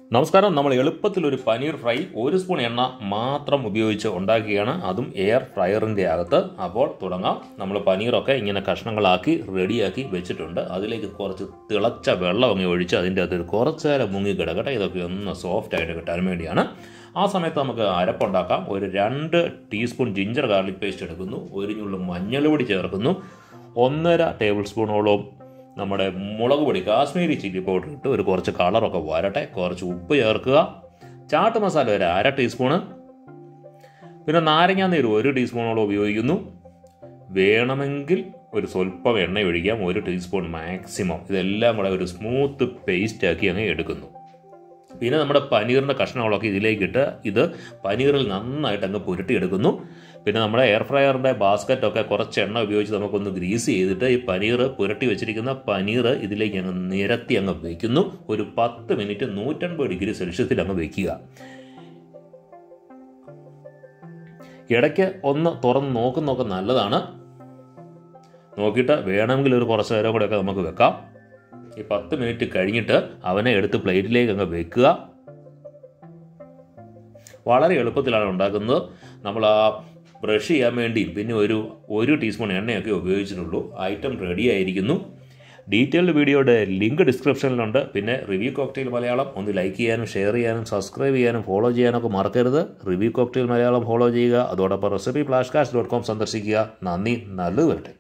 നമസ്കാരം നമ്മൾ എളുപ്പത്തിൽ ഒരു പനീർ ഫ്രൈ ഒരു സ്പൂൺ എണ്ണ മാത്രം ഉപയോഗിച്ച് ഉണ്ടാക്കുകയാണ് അതും എയർ ഫ്രയറിൻ്റെ അകത്ത് അപ്പോൾ തുടങ്ങാം നമ്മൾ പനീറൊക്കെ ഇങ്ങനെ കഷ്ണങ്ങളാക്കി റെഡിയാക്കി വെച്ചിട്ടുണ്ട് അതിലേക്ക് കുറച്ച് തിളച്ച വെള്ളം അങ്ങ് ഒഴിച്ച് അതിൻ്റെ അകത്ത് കുറച്ച് നേരം മുങ്ങി കിടക്കട്ടെ ഇതൊക്കെ ഒന്ന് സോഫ്റ്റ് ആയിട്ട് കിട്ടാൻ വേണ്ടിയാണ് ആ സമയത്ത് നമുക്ക് അരപ്പുണ്ടാക്കാം ഒരു രണ്ട് ടീസ്പൂൺ ജിഞ്ചർ ഗാർലിക് പേസ്റ്റ് എടുക്കുന്നു ഒരു ഞുള്ളു മഞ്ഞൾപ്പൊടി ചേർക്കുന്നു ഒന്നര ടേബിൾ സ്പൂണോളം നമ്മുടെ മുളക് പൊടി കാശ്മീരി ചില്ലി പൗഡർ ഇട്ട് ഒരു കുറച്ച് കളറൊക്കെ വരട്ടെ കുറച്ച് ഉപ്പ് ചേർക്കുക ചാട്ട് മസാല ഒരു അര ടീസ്പൂണ് പിന്നെ നാരങ്ങാ നീര് ഒരു ടീസ്പൂണോളം ഉപയോഗിക്കുന്നു വേണമെങ്കിൽ ഒരു സ്വല്പം എണ്ണ ഒഴിക്കാം ഒരു ടീസ്പൂൺ മാക്സിമം ഇതെല്ലാം കൂടെ ഒരു സ്മൂത്ത് പേസ്റ്റ് ആക്കി അങ്ങ് എടുക്കുന്നു പിന്നെ നമ്മുടെ പനീറിൻ്റെ കഷ്ണങ്ങളൊക്കെ ഇതിലേക്ക് ഇട്ട് ഇത് പനീറിൽ നന്നായിട്ട് അങ്ങ് പുരട്ടിയെടുക്കുന്നു പിന്നെ നമ്മുടെ എയർ ഫ്രയറിൻ്റെ ബാസ്ക്കറ്റൊക്കെ കുറച്ച് എണ്ണ ഉപയോഗിച്ച് നമുക്കൊന്ന് ഗ്രീസ് ചെയ്തിട്ട് ഈ പനീർ പുരട്ടി വെച്ചിരിക്കുന്ന പനീർ ഇതിലേക്ക് അങ്ങ് നിരത്തി അങ്ങ് വയ്ക്കുന്നു ഒരു പത്ത് മിനിറ്റ് നൂറ്റൻപത് ഡിഗ്രി സെൽഷ്യസിൽ അങ്ങ് വയ്ക്കുക ഇടയ്ക്ക് ഒന്ന് തുറന്ന് നോക്കുന്നൊക്കെ നല്ലതാണ് നോക്കിയിട്ട് വേണമെങ്കിൽ ഒരു കുറച്ച് നേരം കൂടെയൊക്കെ നമുക്ക് വെക്കാം ഈ പത്ത് മിനിറ്റ് കഴിഞ്ഞിട്ട് അവനെ എടുത്ത് പ്ലേറ്റിലേക്ക് അങ്ങ് വെക്കുക വളരെ എളുപ്പത്തിലാണ് ഉണ്ടാക്കുന്നത് നമ്മൾ ആ ബ്രഷ് ചെയ്യാൻ വേണ്ടി പിന്നെ ഒരു ഒരു ടീസ്പൂൺ എണ്ണയൊക്കെ ഉപയോഗിച്ചിട്ടുള്ളൂ ഐറ്റം റെഡി ആയിരിക്കുന്നു ഡീറ്റെയിൽഡ് വീഡിയോയുടെ ലിങ്ക് ഡിസ്ക്രിപ്ഷനിലുണ്ട് പിന്നെ റിവ്യൂ കോക്ടെയിൽ മലയാളം ഒന്ന് ലൈക്ക് ചെയ്യാനും ഷെയർ ചെയ്യാനും സബ്സ്ക്രൈബ് ചെയ്യാനും ഫോളോ ചെയ്യാനൊക്കെ മറക്കരുത് റിവ്യൂ കോക്ടെയിൽ മലയാളം ഫോളോ ചെയ്യുക അതോടൊപ്പം recipe flash cash dot com സന്ദർശിക്കുക നന്ദി നല്ലത് വരട്ടെ